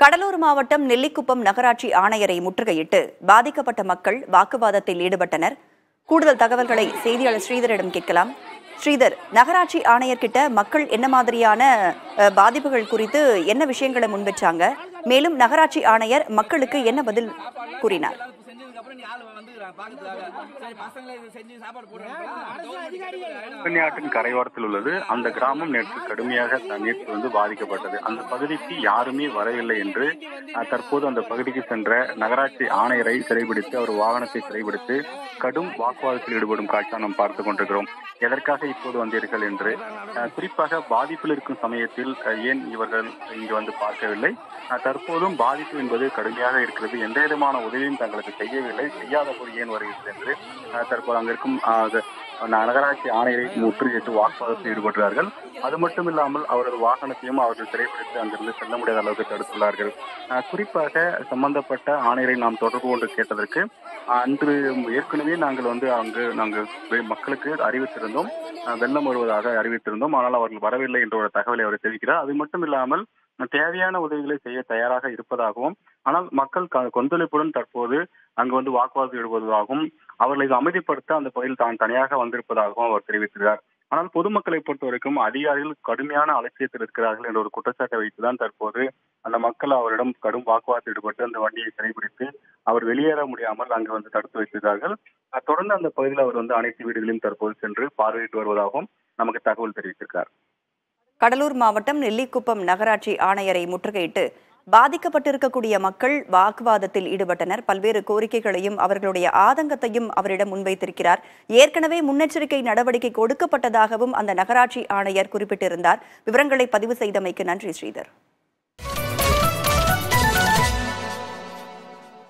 கடலூர் மாவட்டம் நெல்லிக்குப்பம் நகராட்சி ஆணையரை முற்றுகையிட்டு பாதிக்கப்பட்ட மக்கள் வாக்குவாதத்தில் ஈடுபட்டனர் கூடுதல் தகவல்களை செய்தியாளர் ஸ்ரீதரிடம் கேட்கலாம் ஸ்ரீதர் நகராட்சி ஆணையர்கிட்ட மக்கள் என்ன மாதிரியான அஹ், பாதிப்புகள் குறித்து என்ன விஷயங்களை முன்வச்சாங்க மேலும் நகராட்சி ஆணையர் மக்களுக்கு என்ன பதில் கூறினார் செஞ்சதுக்கு அப்புறம் நீ ஆள் வந்துக்கிறான் பாக்கிறதுக்காக சரி பசங்களை இது செஞ்சு சாப்பாடு போடுறாங்க திருநெல்வேலியாற்றின் கரையோரத்தில் உள்ளது அந்த கிராமம் நேற்று கடுமையாக தண்ணீர் வந்து பாதிக்கப்பட்டது அந்த பகுதிக்கு யாருமே வரவில்லை என்று அஹ், தற்போது அந்த பகுதிக்கு சென்ற நகராட்சி ஆணையரை சிறைபிடித்து அவர் வாகனத்தை சிறைபிடித்து கடும் வாக்குவாதத்தில் ஈடுபடும் காட்சியை நாம் பார்த்துக் கொண்டிருக்கிறோம் எதற்காக இப்போது வந்தீர்கள் என்று அஹ், குறிப்பாக பாதிப்பில் இருக்கும் சமயத்தில் அஹ், ஏன் இவர்கள் இங்கு வந்து பார்க்கவில்லை அஹ், தற்போதும் பாதிப்பு என்பது கடுமையாக இருக்கிறது எந்த விதமான உதவியும் தங்களுக்கு செய்யவில்லை செய்யாத போது ஏன் வருகிறது என்று அஹ், தற்போது அங்க இருக்கும் அஹ், அது நகராட்சி ஆணையரை முற்றுகையிட்டு வாக்குவாதத்தில் ஈடுபடுகிறார்கள் அது மட்டும் இல்லாமல் அவரது வாகனத்தையும் அவர்கள் சிறைப்பிடித்து அங்கிருந்து செல்ல முடியாத அளவுக்கு தடுத்துள்ளார்கள் அஹ், குறிப்பாக சம்பந்தப்பட்ட ஆணையரை நாம் தொடர்பு கொண்டு கேட்டதற்கு அஹ், அன்று ஏற்கனவே நாங்கள் வந்து அங்கு நாங்கள் வெ- மக்களுக்கு அறிவித்திருந்தோம் அஹ், வெள்ளம் வருவதாக அறிவித்திருந்தோம் ஆனால் அவர்கள் வரவில்லை என்ற ஒரு தகவலை அவர் தெரிவிக்கிறார் அது மட்டும் இல்லாமல் தேவையான உதவிகளை செய்ய தயாராக இருப்பதாகவும் ஆனால் மக்கள் க- கொந்தளிப்புடன் தற்போது அங்கு வந்து வாக்குவாதம் ஈடுபடுவதாகவும் அவர்களை அமைதிப்படுத்த அந்த பகுதியில் தான் தனியாக வந்திருப்பதாகவும் அவர் தெரிவித்திருக்கிறார் ஆனால் பொதுமக்களை பொறுத்த வரைக்கும் அதிகாரிகள் கடுமையான அலட்சியத்தில் இருக்கிறார்கள் என்ற ஒரு குற்றச்சாட்டை வைத்துதான் தற்போது அந்த மக்கள் அவரிடம் கடும் வாக்குவாதத்தில் ஈடுபட்டு அந்த வண்டியை சிறைபிடித்து அவர் வெளியேற முடியாமல் அங்கு வந்து தடுத்து வைத்திருக்கிறார்கள் அஹ் தொடர்ந்து அந்த பகுதியில் அவர் வந்து அனைத்து வீடுகளையும் தற்போது சென்று பார்வையிட்டு வருவதாகவும் நமக்கு தகவல் தெரிவித்திருக்கிறார் கடலூர் மாவட்டம் நெல்லிக்குப்பம் நகராட்சி ஆணையரை முற்றுகையிட்டு பாதிக்கப்பட்டிருக்கக்கூடிய மக்கள் வாக்குவாதத்தில் ஈடுபட்டனர் பல்வேறு கோரிக்கைகளையும் அவர்களுடைய ஆதங்கத்தையும் அவரிடம் முன்வைத்திருக்கிறார் ஏற்கனவே முன்னெச்சரிக்கை நடவடிக்கை கொடுக்கப்பட்டதாகவும் அந்த நகராட்சி ஆணையர் குறிப்பிட்டிருந்தார் விவரங்களை பதிவு செய்தமைக்கு நன்றி ஸ்ரீதர்